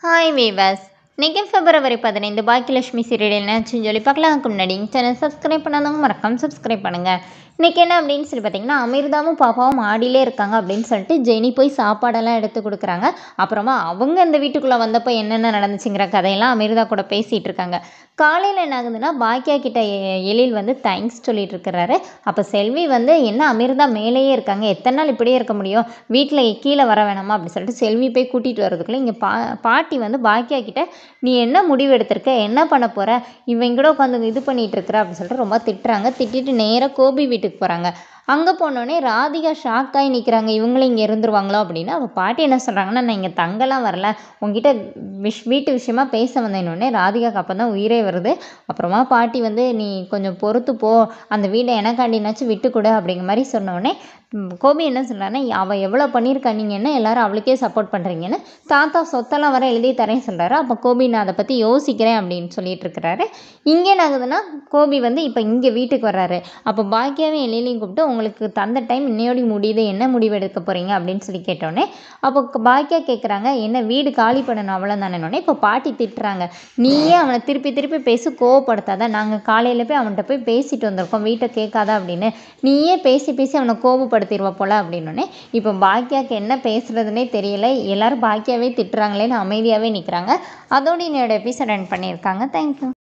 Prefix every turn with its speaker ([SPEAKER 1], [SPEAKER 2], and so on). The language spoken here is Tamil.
[SPEAKER 1] ஹாய் வீவர்ஸ் இன்னைக்கு பிப்ரவரி பதினைந்து பாக்கியலட்சுமி சீரியல் என்னாச்சுன்னு சொல்லி பார்க்கலாம் அதுக்கு முன்னாடி சேனல் சப்ஸ்கிரைப் பண்ணாதவங்க மறக்காம சப்ஸ்கிரைப் பண்ணுங்கள் இன்றைக்கி என்ன அப்படின்னு சொல்லி பார்த்தீங்கன்னா அமிர்தாவும் பாப்பாவும் மாடியிலே இருக்காங்க அப்படின்னு சொல்லிட்டு ஜெனி போய் சாப்பாடெல்லாம் எடுத்து கொடுக்குறாங்க அப்புறமா அவங்க இந்த வீட்டுக்குள்ளே வந்தப்போ என்னென்ன நடந்துச்சுங்கிற கதையெல்லாம் அமிர்தா கூட பேசிகிட்டு இருக்காங்க காலையில் என்ன ஆகுதுன்னா பாக்கியா கிட்ட எ- எழில் வந்து தேங்க்ஸ் சொல்லிட்டு இருக்கிறாரு அப்போ செல்வி வந்து என்ன அமிர்தா மேலேயே இருக்காங்க எத்தனை நாள் இப்படியே இருக்க முடியும் வீட்டில் கீழே வர வேணாமா அப்படின்னு சொல்லிட்டு செல்வி போய் கூட்டிகிட்டு வரதுக்குள்ளே இங்கே பா பாட்டி வந்து பாக்கியா கிட்ட நீ என்ன முடிவு எடுத்திருக்க என்ன பண்ண போற இவன் கூட உட்காந்து இது பண்ணிட்டு இருக்கிற அப்படின்னு சொல்லிட்டு ரொம்ப திட்டுறாங்க திட்டிட்டு நேராக கோபி வீட்டுக்கு போகிறாங்க அங்கே போனோடனே ராதிகா ஷாக் ஆகி நிற்கிறாங்க இவங்களும் இங்கே இருந்துருவாங்களோ அப்படின்னு அவள் பாட்டி என்ன சொல்கிறாங்கன்னா நான் இங்கே தங்கலாம் வரல உங்ககிட்ட விஷ் வீட்டு விஷயமா பேச வந்தேன்னொடனே ராதிகாக்கு அப்போ தான் உயிரே வருது அப்புறமா பாட்டி வந்து நீ கொஞ்சம் பொறுத்து போ அந்த வீடை எனக்காண்டினாச்சும் விட்டு கொடு அப்படிங்கிற மாதிரி சொன்னோடனே ம், கோபி என்ன சொல்கிறாருன்னா அவள் எவ்வளோ பண்ணியிருக்கா நீங்கள் என்ன எல்லாரும் அவளுக்கே சப்போர்ட் பண்ணுறீங்கன்னு தாத்தா சொத்தெல்லாம் வர எழுதி தரேன்னு சொல்கிறாரு அப்போ கோபி நான் அதை பற்றி யோசிக்கிறேன் அப்படின்னு சொல்லிட்டு இருக்கிறாரு இங்கே என்ன ஆகுதுன்னா கோபி வந்து இப்போ இங்கே வீட்டுக்கு வர்றாரு அப்போ பாக்கியாவையும் எழிலையும் கூப்பிட்டு உங்களுக்கு தந்த டைம் இன்னையோடி முடியுது என்ன முடிவு எடுக்க போகிறீங்க அப்படின்னு சொல்லி கேட்டோன்னே அப்போ க- பாக்கியா கேட்குறாங்க என்ன வீடு காலி பண்ணணும் அவ்வளோதானே இப்போ பாட்டி திட்டுறாங்க நீயே அவனை திருப்பி திருப்பி பேசி கோவப்படுத்தாத நாங்கள் காலையில் போய் அவன்கிட்ட போய் பேசிட்டு வந்திருக்கோம் வீட்டை கேட்காத அப்படின்னு நீயே பேசி பேசி அவனை கோவப்படுத்திடுவ போல அப்படின்னோடனே இப்போ பாக்கியாக்கு என்ன பேசுறதுனே தெரியல எல்லாரும் பாக்கியாவே திட்டுறாங்களேன்னு அமைதியாகவே நிற்கிறாங்க அதோடு என்னோட எபிசோட் ரன் பண்ணியிருக்காங்க தேங்க்யூ